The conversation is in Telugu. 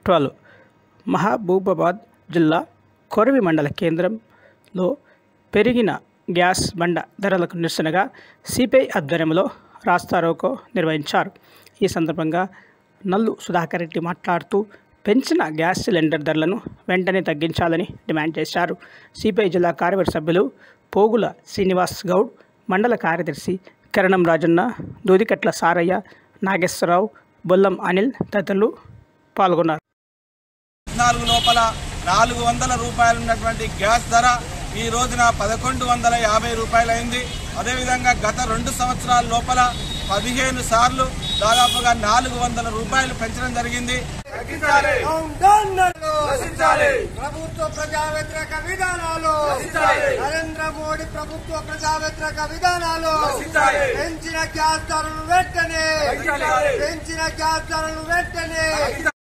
ట్వెల్వ్ మహబూబాబాద్ జిల్లా కొరవి మండల కేంద్రంలో పెరిగిన గ్యాస్ బండ ధరలకు నిరసనగా సిపిఐ ఆధ్వర్యంలో రాస్తారోకో నిర్వహించారు ఈ సందర్భంగా నల్లు సుధాకర్ రెడ్డి మాట్లాడుతూ పెంచిన గ్యాస్ సిలిండర్ ధరలను వెంటనే తగ్గించాలని డిమాండ్ చేశారు సిపిఐ జిల్లా కార్యవర్గ సభ్యులు పోగుల శ్రీనివాస్ గౌడ్ మండల కార్యదర్శి కిరణం రాజన్న దూదికట్ల సారయ్య నాగేశ్వరరావు బొల్లం అనిల్ తదితరులు పాల్గొన్నారు పద్నాలుగు లోపల నాలుగు వందల రూపాయలు ఉన్నటువంటి గ్యాస్ ధర ఈ రోజున పదకొండు వందల యాభై రూపాయలైంది అదేవిధంగా గత రెండు సంవత్సరాల లోపల పదిహేను సార్లు దాదాపుగా నాలుగు వందల రూపాయలు పెంచడం జరిగింది ప్రభుత్వ ప్రజా వ్యతిరేక విధానాలు నరేంద్ర మోడీ ప్రభుత్వ ప్రజా వ్యతిరేక విధానాలు పెంచిన గ్యాస్ ధరలు వెంటనే పెంచిన గ్యాస్ ధరలు వెంటనే